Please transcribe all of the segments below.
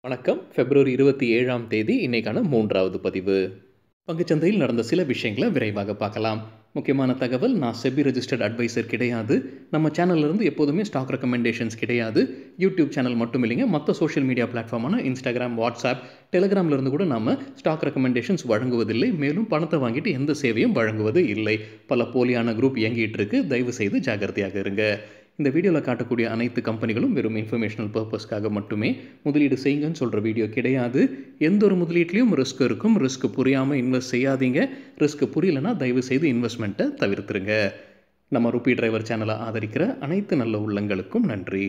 வணக்கம் பிப்ரவரி இருபத்தி ஏழாம் தேதி இன்னைக்கான மூன்றாவது பதிவு பங்குச்சந்தையில் நடந்த சில விஷயங்களை விரைவாக பார்க்கலாம் முக்கியமான தகவல் நான் செபி ரெஜிஸ்டர்ட் அட்வைசர் கிடையாது நம்ம சேனல்ல இருந்து எப்போதுமே ஸ்டாக் ரெக்கமெண்டேஷன்ஸ் கிடையாது யூடியூப் சேனல் மட்டும் இல்லைங்க மற்ற சோஷியல் மீடியா பிளாட்ஃபார்மான இன்ஸ்டாகிராம் வாட்ஸ்அப் டெலிகிராம்ல இருந்து கூட நம்ம ஸ்டாக் ரெக்கமெண்டேஷன்ஸ் வழங்குவதில்லை மேலும் பணத்தை வாங்கிட்டு எந்த சேவையும் வழங்குவது இல்லை பல போலியான குரூப் இயங்கிட்டு இருக்கு தயவு செய்து ஜாகிரதையாக இருங்க இந்த வீடியோவில் காட்டக்கூடிய அனைத்து கம்பெனிகளும் வெறும் இன்ஃபர்மேஷனல் பர்பஸ்க்காக மட்டுமே முதலீடு செய்யுங்கன்னு சொல்கிற வீடியோ கிடையாது எந்த ஒரு முதலீட்லையும் ரிஸ்க் இருக்கும் ரிஸ்க் புரியாமல் இன்வெஸ்ட் செய்யாதீங்க ரிஸ்க் புரியலனா தயவு செய்து இன்வெஸ்ட்மெண்ட்டை தவிர்த்துருங்க நம்ம ருபி டிரைவர் சேனலை ஆதரிக்கிற அனைத்து நல்ல உள்ளங்களுக்கும் நன்றி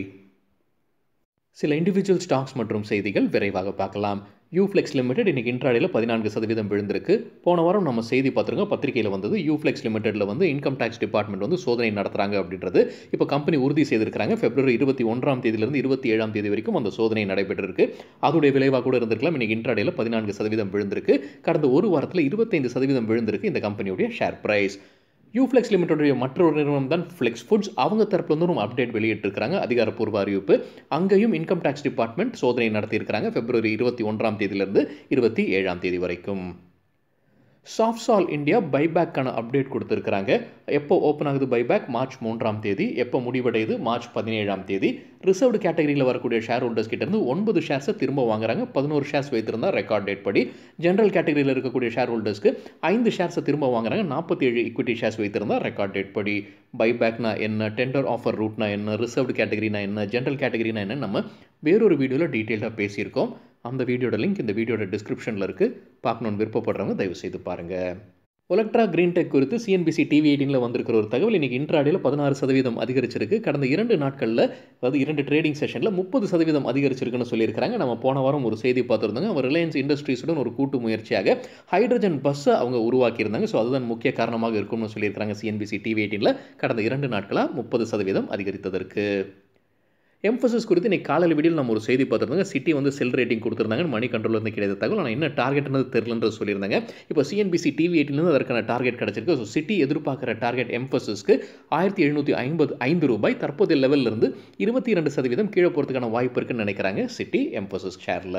சில இண்டிவிஜுவல் ஸ்டாக்ஸ் மற்றும் செய்திகள் விரைவாக பார்க்கலாம் யூஃப்ளெக்ஸ் லிமிடெட் இன்னைக்கு இன்ட்ராடேல பதினான்கு சதவீதம் விழுந்திருக்கு போன வாரம் நம்ம செய்தி பார்த்துருங்க பத்திரிகையில் வந்தது யூஃப்ளெக்ஸ் லிமிடெட்ல வந்து இன்கம் டேக்ஸ் டிபார்ட்மெண்ட் வந்து சோதனை நடத்துறாங்க அப்படின்றது இப்போ கம்பெனி உறுதி செய்திருக்காங்க பிப்ரவரி இருபத்தி ஒன்றாம் தேதியிலிருந்து இருபத்தி ஏழாம் தேதி வரைக்கும் அந்த சோதனை நடைபெற்றிருக்கு அதோடைய விளைவாக கூட இருந்திருக்கலாம் இன்னைக்கு இன்ட்ராடேல பதினான்கு சதவீதம் விழுந்திருக்கு கடந்த ஒரு வாரத்தில் இருபத்தைந்து சதவீதம் விழுந்திருக்கு இந்த கம்பெனியுடைய ஷேர் பிரைஸ் யூஃப்ளெக்ஸ் லிமிட்டோடைய மற்றொரு நிறுவனம் தான் ஃப்ளெக்ஸ் ஃபுட்ஸ் அவங்க தரப்புல வந்து ஒரு அப்டேட் வெளியிட்டிருக்காங்க அதிகாரப்பூர்வ அறிவிப்பு அங்கேயும் இன்கம் டேக்ஸ் டிபார்ட்மெண்ட் சோதனை நடத்தியிருக்கிறாங்க பிப்ரவரி இருபத்தி ஒன்றாம் தேதியிலிருந்து இருபத்தி ஏழாம் தேதி வரைக்கும் சாஃப்ட்சால் இந்தியா பைபேக்கான அப்டேட் கொடுத்துருக்காங்க எப்போ ஓப்பன் ஆகுது பைபேக் மார்ச் மூன்றாம் தேதி எப்போ முடிவடையுது மார்ச் பதினேழாம் தேதி ரிசர்வ்டு கேட்டகரியில் வரக்கூடிய ஷேர் ஹோல்டர்ஸ் கிட்ட இருந்து ஒன்பது ஷேர்ஸை திரும்ப வாங்குறாங்க பதினோரு ஷேர்ஸ் வைத்திருந்தா ரெக்கார்ட் டேட் படி ஜென்ரல் கேட்டகரியில் இருக்கக்கூடிய ஷேர் ஹோல்டர்ஸ்க்கு ஐந்து ஷேர்ஸை திரும்ப வாங்குறாங்க நாற்பத்தி ஏழு இக்விட்டி ஷேர்ஸ் வைத்திருந்தா ரெக்கார்ட் டேட் படி பைபேக்னா என்ன டெண்டர் ஆஃபர் ரூட்னா என்ன ரிசர்வ்டு கேட்டகரினா என்ன ஜென்ரல் கேட்டகரினா என்ன நம்ம வேறொரு வீடியோவில் டீட்டெயிலாக பேசியிருக்கோம் அந்த வீடியோட லிங்க் இந்த வீடியோட டிஸ்கிரிப்ஷனில் இருக்குது பார்க்கணுன்னு விருப்பப்படுறவங்க தயவு செய்து பாருங்கள் ஒலக்ட்ரா கிரீன் டெக் குறித்து சிஎன்பிசி டிவி எயிட்டீனில் வந்திருக்கிற ஒரு தகவல் இன்றைக்கி இன்ட்ராடேல பதினாறு சதவீதம் அதிகரிச்சிருக்கு கடந்த இரண்டு நாட்களில் அதாவது இரண்டு ட்ரேடிங் செஷனில் முப்பது சதவீதம் அதிகரிச்சிருக்குன்னு சொல்லியிருக்காங்க நம்ம போன வாரம் ஒரு செய்தி பார்த்துருந்தாங்க அவங்க ரிலையன்ஸ் இண்டஸ்ட்ரீஸுடன் ஒரு கூட்டு முயற்சியாக ஹைட்ரஜன் பஸ்ஸை அவங்க உருவாக்கியிருந்தாங்க ஸோ அதுதான் முக்கிய காரணமாக இருக்கும்னு சொல்லியிருக்காங்க சிஎன்பிசி டிவி எயிட்டீனில் கடந்த இரண்டு நாட்களாக முப்பது சதவீதம் அதிகரித்ததற்கு எம்ஃபசிஸ் குறித்து இன்னைக்கு காலையில் வீடியோவில் நம்ம ஒரு செய்தி பார்த்துருந்தாங்க சிட்டி வந்து செல் ரேட்டிங் கொடுத்துருந்தாங்க மணி கண்ட்ரோல் வந்து கிடையாது தகவல் ஆனால் என்ன டார்கெட்னது தெரிலன்றது சொல்லியிருந்தாங்க இப்போ சிஎன்பிசி டிவி எயிட்டிலேருந்து அதற்கான டார்கெட் கிடச்சிருக்கு ஸோ சிட்டி எதிர்பார்க்குற டார்கெட் எம்ஃபசிஸ்க்கு ஆயிரத்தி எழுநூற்றி ஐம்பது ஐந்து ரூபாய் தற்போதைய லெவலில் இருந்து இருபத்தி இரண்டு சதவீதம் கீழே போகிறதுக்கான வாய்ப்பு இருக்குன்னு நினைக்கிறாங்க சிட்டி எம்ஃபசிஸ் ஷேரில்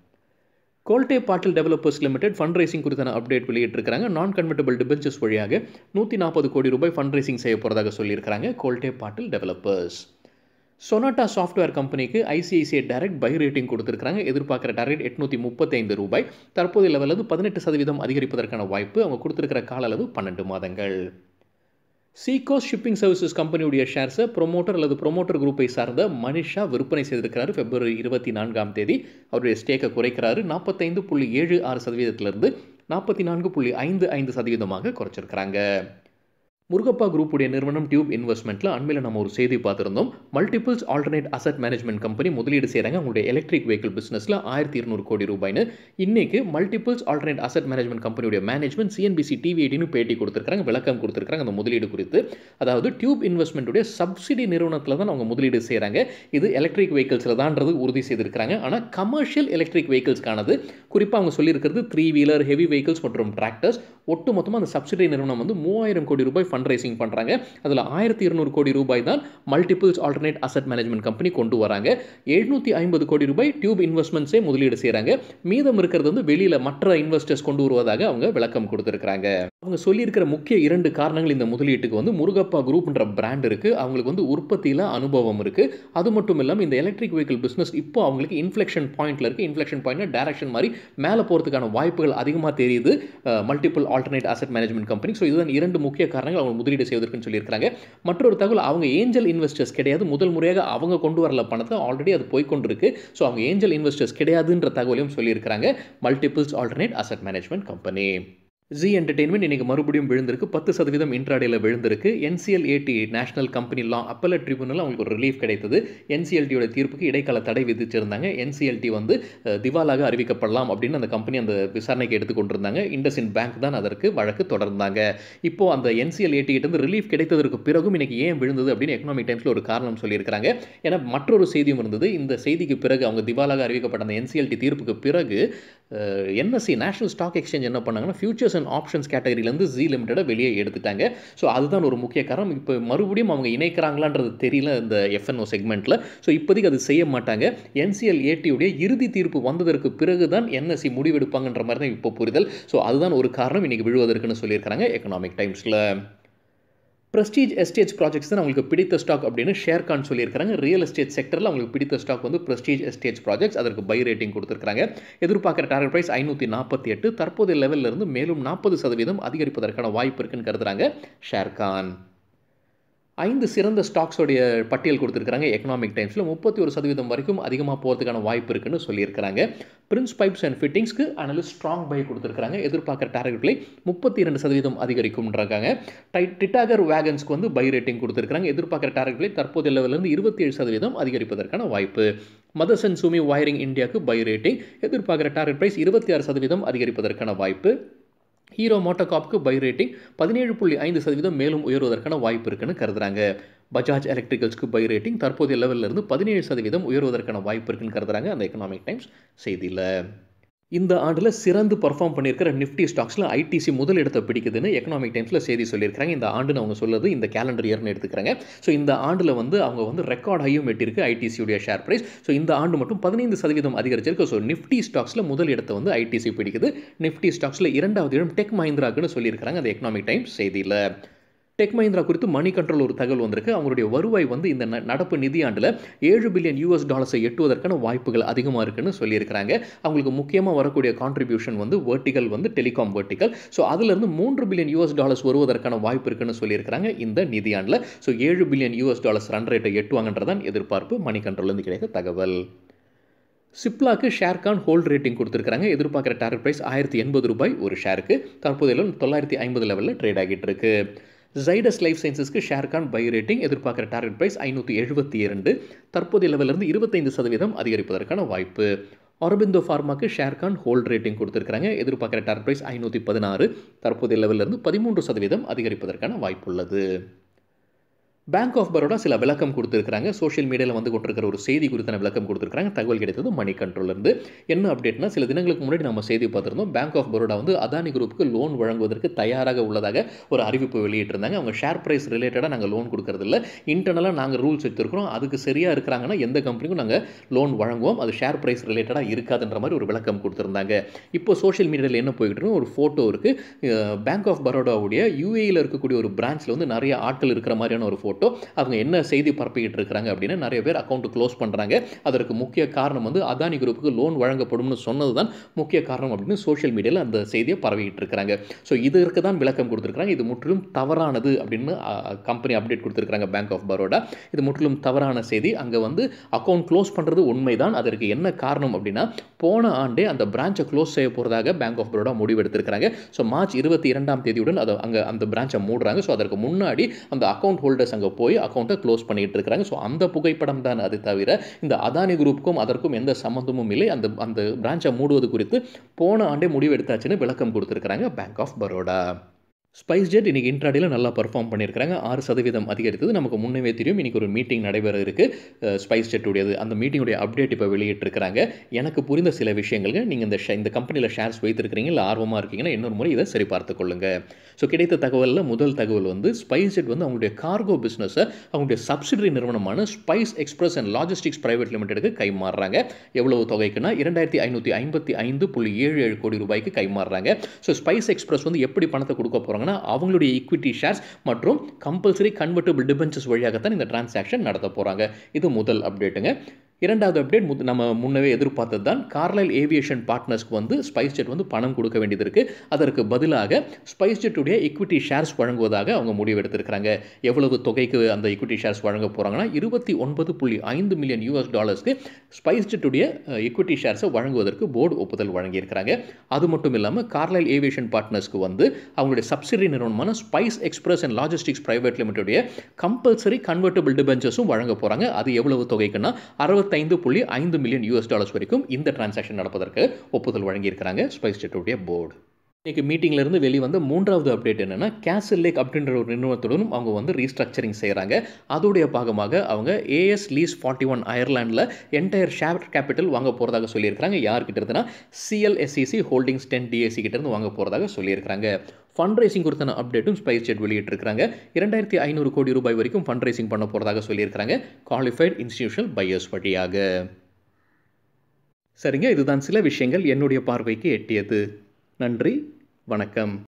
Kolte Patil developers limited fund raising குறித்தான அப்டேட் வெளியிட்டிருக்காங்க நான் கன்வெர்டபிள் டிபென்ச்சர்ஸ் வழியாக நூற்றி நாற்பது கோடி ரூபாய் ஃபண்ட் ரைசிங் செய்ய போகிறதாக சொல்லியிருக்காங்க Kolte Patil developers Sonata software கம்பெனிக்கு ஐசிஐசிஐ டைரக்ட் பை ரேட்டிங் கொடுத்துருக்காங்க எதிர்பார்க்குற டார்கெட் எட்நூற்றி முப்பத்தைந்து ரூபாய் தற்போதைய லெவலில் பதினெட்டு சதவீதம் அதிகரிப்பதற்கான வாய்ப்பு அவங்க கொடுத்துருக்கிற கால அளவு பன்னெண்டு மாதங்கள் சீகோஸ் ஷிப்பிங் சர்வீசஸ் கம்பெனியுடைய ஷேர்ஸை ப்ரொமோட்டர் அல்லது ப்ரொமோட்டர் குரூப்பை சார்ந்த மனிஷா விற்பனை செய்திருக்கிறார் பிப்ரவரி இருபத்தி நான்காம் தேதி அவருடைய ஸ்டேக்கை குறைக்கிறாரு நாற்பத்தைந்து புள்ளி ஏழு ஆறு சதவீதத்திலிருந்து நாற்பத்தி நான்கு புள்ளி ஐந்து ஐந்து சதவீதமாக குறைச்சிருக்கிறாங்க முருகப்பா குரூப்புடைய நிறுவனம் டியூப் இன்வெஸ்ட்மெண்ட்டில் அண்மையில் நம்ம ஒரு செய்தி பார்த்துருந்தோம் multiples alternate asset management company முதலீடு செய்கிறாங்க அவங்களுடைய எலக்ட்ரிக் வெஹிக்கிள் பிஸ்னஸில் ஆயிரத்தி இருநூறு கோடி ரூபாய்னு இன்னைக்கு மல்டிபிள்ஸ் ஆல்டர்னேட் அசட் மேனேஜ்மெண்ட் கம்பெனியுடைய மேனேஜ்மெண்ட் சிஎன்பிசி டிவி எயிட்டின்னு பேட்டி கொடுத்துருக்காங்க விளக்கம் கொடுத்துருக்காங்க அந்த முதலீடு குறித்து அதாவது டியூப் இன்வெஸ்ட்மெண்ட்டுடைய சப்சிடி நிறுவனத்தில் தான் அவங்க முதலீடு செய்கிறாங்க இது எலக்ட்ரிக் வெஹிக்கிள்ஸில் தான்றது உறுதி செய்திருக்கிறாங்க ஆனால் கமர்ஷியல் எலக்ட்ரிக் வெஹிக்கிள்ஸ்க்கானது குறிப்பாக அவங்க சொல்லியிருக்கிறது த்ரீ வீலர் ஹெவி வெஹிக்கிள்ஸ் மற்றும் டிராக்டர்ஸ் ஒட்டு மொத்தமாக அந்த சப்சிடி நிறுவனம் வந்து மூவாயிரம் கோடி ரூபாய் ஃபண்ட் ரைசிங் பண்ணுறாங்க அதில் ஆயிரத்தி இருநூறு கோடி ரூபாய் தான் multiples alternate asset management company கொண்டு வராங்க எழுநூற்றி ஐம்பது கோடி ரூபாய் டியூப் இன்வெஸ்ட்மெண்ட்ஸே முதலீடு செய்கிறாங்க மீதம் இருக்கிறது வந்து வெளியில் மற்ற இன்வெஸ்டர்ஸ் கொண்டு வருவதாக அவங்க விளக்கம் கொடுத்துருக்காங்க அவங்க சொல்லியிருக்கிற முக்கிய இரண்டு காரணங்கள் இந்த முதலீட்டுக்கு வந்து முருகப்பா குரூப்ன்ற பிராண்ட் இருக்குது அவங்களுக்கு வந்து உற்பத்தியில் அனுபவம் இருக்குது அது மட்டும் இல்லாமல் இந்த எலக்ட்ரிக் வெஹிக்கிள் பிஸ்னஸ் இப்போ அவங்களுக்கு இன்ஃப்ளெக்ஷன் பாயிண்ட்டில் இருக்குது இன்ஃப்ளெக்ஷன் பாயிண்ட்னா டேரக்ஷன் மாதிரி மேலே போகிறதுக்கான வாய்ப்புகள் அதிகமாக தெரியுது multiple alternate asset management company so இதுதான் இரண்டு முக்கிய காரணங்கள் அவங்க முதலீடு செய்வதற்குன்னு சொல்லியிருக்காங்க மற்றொரு தகவல் அவங்க ஏஞ்சல் இன்வெஸ்டர்ஸ் கிடையாது முதல் முறையாக அவங்க கொண்டு வரல பணத்தை ஆல்ரெடி அது போய்கொண்டிருக்கு ஸோ அவங்க ஏஞ்சல் இன்வெஸ்டர்ஸ் கிடையாதுன்ற தகவலையும் சொல்லியிருக்காங்க multiples alternate asset management company Zee entertainment இன்னைக்கு மறுபடியும் விழுந்திருக்கு பத்து சதவீதம் இன்ட்ராடேல விழுந்திருக்கு NCLAT national company law appellate tribunal அவங்களுக்கு ஒரு ரிலீஃப் கிடைத்தது என்சிஎல்டியோட தீர்ப்புக்கு இடைக்கால தடை விதிச்சிருந்தாங்க என்சிஎல்டி வந்து திவாலாக அறிவிக்கப்படலாம் அப்படின்னு அந்த கம்பெனி அந்த விசாரணைக்கு எடுத்துக்கொண்டிருந்தாங்க இண்டஸ்இன் பேங்க் தான் அதற்கு வழக்கு தொடர்ந்தாங்க இப்போ அந்த என்சிஎல் ஏடி கிட்ட இருந்து ரிலீஃப் கிடைத்ததற்கு பிறகும் இன்னைக்கு ஏன் விழுந்தது அப்படின்னு எக்கனாமிக் டைம்ஸில் ஒரு காரணம் சொல்லியிருக்காங்க ஏன்னா மற்றொரு செய்தியும் இருந்தது இந்த செய்திக்கு பிறகு அவங்க திவாலாக அறிவிக்கப்பட்ட அந்த என்சிஎல்டி தீர்ப்புக்கு பிறகு என்எஸ்சி நேஷனல் ஸ்டாக் எக்ஸ்சேஞ்ச் என்ன பண்ணாங்கன்னா ஃபியூச்சர்ஸ் ஃபியூச்சர்ஸ் அண்ட் ஆப்ஷன்ஸ் கேட்டகரியிலேருந்து ஜி லிமிட்டடை வெளியே எடுத்துட்டாங்க ஸோ அதுதான் ஒரு முக்கிய காரணம் இப்போ மறுபடியும் அவங்க இணைக்கிறாங்களான்றது தெரியல இந்த எஃப்என்ஓ செக்மெண்ட்டில் ஸோ இப்போதைக்கு அது செய்ய மாட்டாங்க என்சிஎல் ஏடியுடைய இறுதி தீர்ப்பு வந்ததற்கு பிறகு தான் என்எஸ்சி முடிவெடுப்பாங்கன்ற மாதிரி தான் இப்போ புரிதல் ஸோ அதுதான் ஒரு காரணம் இன்றைக்கி விழுவதற்குன்னு சொல்லியிருக்காங்க எக்கனாமிக் டைம்ஸில் ப்ரெஸ்டீஜ் எஸ்டேட்ஸ் ப்ராஜெக்ட்ஸ் தான் அவங்களுக்கு பிடித்த ஸ்டாக் அப்படின்னு ஷேர் கான் சொல்லியிருக்காங்க ரியல் எஸ்டேட் செக்டரில் அவங்களுக்கு பிடித்த ஸ்டாக் வந்து ப்ரெஸ்டீஜ் எஸ்டேட்ஸ் ப்ராஜெக்ட்ஸ் அதற்கு பை ரேட்டிங் கொடுத்துருக்காங்க எதிர்பார்க்குற டார்கெட் ப்ரைஸ் ஐநூற்றி நாற்பத்தி எட்டு தற்போதைய லெவலில் இருந்து மேலும் நாற்பது சதவீதம் அதிகரிப்பதற்கான வாய்ப்பு இருக்குன்னு கருதுறாங்க ஷேர் கான் ஐந்து சிறந்த ஸ்டாக்ஸோடைய பட்டியல் கொடுத்துருக்காங்க எக்கனாமிக் டைம்ஸில் முப்பத்தி ஒரு சதவீதம் வரைக்கும் அதிகமாக போகிறதுக்கான வாய்ப்பு இருக்குன்னு சொல்லியிருக்கிறாங்க பிரின்ஸ் பைப்ஸ் அண்ட் ஃபிட்டிங்ஸ்க்கு அனலிஸ்ட் ஸ்ட்ராங் பை கொடுத்துருக்காங்க எதிர்பார்க்குற டார்கெட்களை முப்பத்தி இரண்டு சதவீதம் அதிகரிக்கும்ன்றாங்க டை டிட்டாகர் வேகன்ஸ்க்கு வந்து பை ரேட்டிங் கொடுத்துருக்காங்க எதிர்பார்க்குற டார்கெட்களை தற்போதைய லெவலிருந்து இருபத்தி ஏழு சதவீதம் அதிகரிப்பதற்கான வாய்ப்பு மதர்சன் சுமி வயரிங் இந்தியாவுக்கு பை ரேட்டிங் எதிர்பார்க்குற டார்கெட் ப்ரைஸ் இருபத்தி ஆறு சதவீதம் அதிகரிப்பதற்கான வாய்ப்பு ஹீரோ மோட்டோகாப்க்கு பை ரேட்டிங் பதினேழு புள்ளி ஐந்து சதவீதம் மேலும் உயர்வதற்கான வாய்ப்பு இருக்குன்னு கருதுறாங்க பஜாஜ் எலக்ட்ரிக்கல்ஸ்க்கு பை ரேட்டிங் தற்போதைய லெவலில் இருந்து பதினேழு சதவீதம் உயர்வதற்கான வாய்ப்பு இருக்குன்னு கருதுறாங்க அந்த எக்கனாமிக் டைம்ஸ் செய்தியில் இந்த ஆண்டில் சிறந்து பர்ஃபார்ம் பண்ணியிருக்கிற நிஃப்டி ஸ்டாக்ஸில் ஐடிசி முதல் இடத்தை பிடிக்குதுன்னு எக்கனாமிக் டைம்ஸில் செய்தி சொல்லியிருக்காங்க இந்த ஆண்டுன்னு அவங்க சொல்லுது இந்த கேலண்டர் இயர்னு எடுத்துக்கிறாங்க ஸோ இந்த ஆண்டில் வந்து அவங்க வந்து ரெக்கார்ட் ஹையும் எட்டிருக்கு ஐடிசியுடைய ஷேர் ப்ரைஸ் ஸோ இந்த ஆண்டு மட்டும் பதினைந்து சதவீதம் அதிகரிச்சிருக்கு ஸோ நிஃப்டி ஸ்டாக்ஸில் முதல் இடத்தை வந்து ஐடிசி பிடிக்குது நிஃப்டி ஸ்டாக்ஸில் இரண்டாவது இடம் டெக் மஹிந்திராக்குன்னு சொல்லியிருக்காங்க அந்த எக்கனாமிக் டைம்ஸ் செய்தியில் டெக் மஹிந்திரா குறித்து மணி கண்ட்ரோல் ஒரு தகவல் வந்திருக்கு அவங்களுடைய வருவாய் வந்து இந்த நடப்பு நிதியாண்டில் ஏழு பில்லியன் யூஎஸ் டாலர்ஸை எட்டுவதற்கான வாய்ப்புகள் அதிகமாக இருக்குன்னு சொல்லியிருக்கிறாங்க அவங்களுக்கு முக்கியமாக வரக்கூடிய கான்ட்ரிபியூஷன் வந்து வெர்டிகல் வந்து டெலிகாம் வெர்டிகல் ஸோ அதுலேருந்து மூன்று பில்லியன் யூஎஸ் டாலர்ஸ் வருவதற்கான வாய்ப்பு இருக்குன்னு சொல்லியிருக்கிறாங்க இந்த நிதியாண்டில் ஸோ ஏழு பில்லியன் யூஎஸ் டாலர்ஸ் ரன் ரேட்டை எட்டுவாங்கன்றதான் எதிர்பார்ப்பு மணி கண்ட்ரோல்லேருந்து கிடைக்க தகவல் சிப்லாக்கு ஷேர் கான் ஹோல்ட் ரேட்டிங் கொடுத்துருக்காங்க எதிர்பார்க்குற டார்கெட் ப்ரைஸ் ஆயிரத்தி எண்பது ரூபாய் ஒரு ஷேருக்கு தற்போதையிலும் தொள்ளாயிரத்தி ஐம்பது லெவலில் ட்ரேட் ஆகிட்டு இருக்கு ஜைடஸ் லைஃப் சயின்சஸ்க்கு ஷேர் கான் பை ரேட்டிங் எதிர்பார்க்குற டார்கெட் ப்ரைஸ் ஐநூற்றி எழுபத்தி இரண்டு தற்போதைய லெவலிருந்து இருபத்தைந்து சதவீதம் அதிகரிப்பதற்கான வாய்ப்பு ஆரபிந்தோ ஃபார்மாக்கு ஷேர் கான் ஹோல்ட் ரேட்டிங் கொடுத்துருக்காங்க எதிர்பார்க்குற டார்கெட் ப்ரைஸ் ஐநூற்றி பதினாறு தற்போதைய லெவலிருந்து பதிமூன்று சதவீதம் அதிகரிப்பதற்கான வாய்ப்பு உள்ளது பேங்க் ஆஃப் பரோடா சில விளக்கம் கொடுத்துருக்காங்க சோஷியல் மீடியாவில் வந்து கொண்டிருக்கிற ஒரு செய்தி குறித்தான விளக்கம் கொடுத்துருக்காங்க தகவல் கிடைத்தது மணி கண்ட்ரோலேருந்து என்ன அப்டேட்னா சில தினங்களுக்கு முன்னாடி நம்ம செய்தி பார்த்துருந்தோம் பேங்க் ஆஃப் பரோடா வந்து அதானி குரூப்புக்கு லோன் வழங்குவதற்கு தயாராக உள்ளதாக ஒரு அறிவிப்பு வெளியிட்டிருந்தாங்க அவங்க ஷேர் ப்ரைஸ் ரிலேட்டடாக நாங்கள் லோன் கொடுக்கறதில்ல இன்டர்னலாக நாங்கள் ரூல்ஸ் எடுத்துருக்கிறோம் அதுக்கு சரியாக இருக்கிறாங்கன்னா எந்த கம்பெனிக்கும் நாங்கள் லோன் வழங்குவோம் அது ஷேர் ப்ரைஸ் ரிலேட்டடாக இருக்காதுன்ற மாதிரி ஒரு விளக்கம் கொடுத்துருந்தாங்க இப்போ சோஷியல் மீடியாவில் என்ன போய்கிட்டு இருக்கு ஒரு ஃபோட்டோ இருக்குது பேங்க் ஆஃப் பரோடாவுடைய யூஏயில் இருக்கக்கூடிய ஒரு பிரான்ச்சில் வந்து நிறைய ஆட்கள் இருக்கிற மாதிரியான ஒரு ஃபோட்டோ ஃபோட்டோ அவங்க என்ன செய்தி பரப்பிக்கிட்டு இருக்கிறாங்க அப்படின்னு நிறைய பேர் அக்கௌண்ட் க்ளோஸ் பண்ணுறாங்க அதற்கு முக்கிய காரணம் வந்து அதானி குரூப்புக்கு லோன் வழங்கப்படும்னு சொன்னது தான் முக்கிய காரணம் அப்படின்னு சோஷியல் மீடியாவில் அந்த செய்தியை பரவிக்கிட்டு இருக்கிறாங்க ஸோ இதற்கு தான் விளக்கம் கொடுத்துருக்காங்க இது முற்றிலும் தவறானது அப்படின்னு கம்பெனி அப்டேட் கொடுத்துருக்காங்க பேங்க் ஆஃப் பரோடா இது முற்றிலும் தவறான செய்தி அங்கே வந்து அக்கௌண்ட் க்ளோஸ் பண்ணுறது உண்மைதான் அதற்கு என்ன காரணம் அப்படின்னா போன ஆண்டே அந்த பிரான்ச்சை க்ளோஸ் செய்ய போகிறதாக பேங்க் ஆஃப் பரோடா முடிவெடுத்திருக்கிறாங்க ஸோ மார்ச் இருபத்தி இரண்டாம் தேதியுடன் அதை அங்கே அந்த பிரான்ச்சை மூடுறாங்க ஸோ அதற்கு முன்னாடி அந்த அக்கௌண்ட் ஹோல்டர்ஸ் அங்கே போய் அக்கௌண்ட்டை க்ளோஸ் பண்ணிட்டு இருக்காங்க ஸோ அந்த புகைப்படம் தான் அது தவிர இந்த அதானி குரூப்புக்கும் அதற்கும் எந்த சம்மந்தமும் இல்லை அந்த அந்த பிரான்ச்சை மூடுவது குறித்து போன ஆண்டே முடிவு எடுத்தாச்சுன்னு விளக்கம் கொடுத்துருக்காங்க bank of Baroda SpiceJet இன்றைக்கி இன்ட்ராடியில் நல்லா பர்ஃபார்ம் பண்ணியிருக்காங்க ஆறு சதவீதம் அதிகரித்தது நமக்கு முன்னவே தெரியும் இன்றைக்கி ஒரு மீட்டிங் நடைபெற இருக்குது ஸ்பைஸ் ஜெட்டுடையது அந்த மீட்டிங்குடைய அப்டேட் இப்போ வெளியிட்டிருக்கிறாங்க எனக்கு புரிந்த சில விஷயங்களுக்கு நீங்கள் இந்த இந்த கம்பெனியில் ஷேர்ஸ் வைத்திருக்கிறீங்க இல்லை ஆர்வமாக இருக்கீங்கன்னா இன்னொரு முறை இதை சரி பார்த்து கொள்ளுங்கள் ஸோ கிடைத்த தகவலில் முதல் தகவல் வந்து ஸ்பைஸ் ஜெட் வந்து அவங்களுடைய கார்கோ பிஸ்னஸை அவங்களுடைய சப்சிடரி நிறுவனமான Spice Express and Logistics Private லிமிடெடுக்கு கைமாறுறாங்க எவ்வளவு தொகைக்குன்னா இரண்டாயிரத்தி ஐநூற்றி ஐம்பத்தி ஐந்து புள்ளி ஏழு ஏழு கோடி ரூபாய்க்கு கைமாறுறாங்க ஸோ ஸ்பைஸ் எக்ஸ்பிரஸ் வந்து எப்படி பணத்தை கொடுக்க போகிறாங்க போகிறாங்கன்னா அவங்களுடைய ஈக்விட்டி ஷேர்ஸ் மற்றும் கம்பல்சரி கன்வெர்டபிள் டிபென்ச்சர்ஸ் வழியாகத்தான் இந்த டிரான்சாக்ஷன் நடத்த போகிறாங்க இது முதல் அப்டேட்டுங்க இரண்டாவது அப்டேட் முத் நம்ம முன்னவே எதிர்பார்த்தது தான் கார்லைல் ஏவியேஷன் பார்ட்னர்ஸ்க்கு வந்து ஸ்பைஸ் ஜெட் வந்து பணம் கொடுக்க வேண்டியது இருக்குது அதற்கு பதிலாக ஸ்பைஸ் ஜெட்டுடைய equity ஷேர்ஸ் வழங்குவதாக அவங்க முடிவெடுத்திருக்கிறாங்க எவ்வளவு தொகைக்கு அந்த equity ஷேர்ஸ் வழங்க போகிறாங்கன்னா இருபத்தி ஒன்பது புள்ளி ஐந்து மில்லியன் யூஎஸ் டாலர்ஸ்க்கு ஸ்பைஸ் ஜெட்டுடைய equity ஷேர்ஸை வழங்குவதற்கு போர்டு ஒப்புதல் வழங்கியிருக்கிறாங்க அது மட்டும் இல்லாமல் கார்லைல் ஏவியேஷன் பார்ட்னர்ஸ்க்கு வந்து அவங்களுடைய சப்சிடரி நிறுவனமான Spice Express and Logistics Private லிமிடெடைய கம்பல்சரி கன்வெர்டபிள் டிபென்ச்சர்ஸும் வழங்க போகிறாங்க அது எவ்வளவு தொகைக்குன்னா அறுபத்தைந்து புள்ளி ஐந்து மில்லியன் யூஎஸ் டாலர்ஸ் வரைக்கும் இந்த டிரான்சாக்ஷன் நடப்பதற்கு ஒப்புதல் வழங்கியிருக்கிறாங்க ஸ்பைஸ் ஜெட்டுடைய போர்டு இன்றைக்கி மீட்டிங்லேருந்து வெளிவந்த மூன்றாவது அப்டேட் என்னென்னா கேசல் லேக் அப்படின்ற ஒரு நிறுவனத்துடனும் அவங்க வந்து ரீஸ்ட்ரக்சரிங் செய்கிறாங்க அதோடைய பாகமாக அவங்க ஏஎஸ் லீஸ் ஃபார்ட்டி ஒன் அயர்லாண்டில் என்டையர் ஷேர் கேபிட்டல் வாங்க போகிறதாக சொல்லியிருக்காங்க யார்கிட்ட இருந்துன்னா சிஎல்எஸ்சிசி ஹோல்டிங்ஸ் டென் டிஎஸ்சி கிட்டேருந்து வாங்க போகிறதாக சொல்லியிருக்காங்க ஃபண்ட் ரைசிங் குறித்தான அப்டேட்டும் ஸ்பைஸ் ஜெட் வெளியிட்டிருக்காங்க இரண்டாயிரத்தி ஐநூறு கோடி ரூபாய் வரைக்கும் ஃபண்ட் ரைசிங் பண்ண போகிறதாக சொல்லியிருக்காங்க குவாலிஃபைட் இன்ஸ்டிடியூஷனல் பையர்ஸ் வழியாக சரிங்க இதுதான் சில விஷயங்கள் என்னுடைய பார்வைக்கு எட்டியது நன்றி வணக்கம்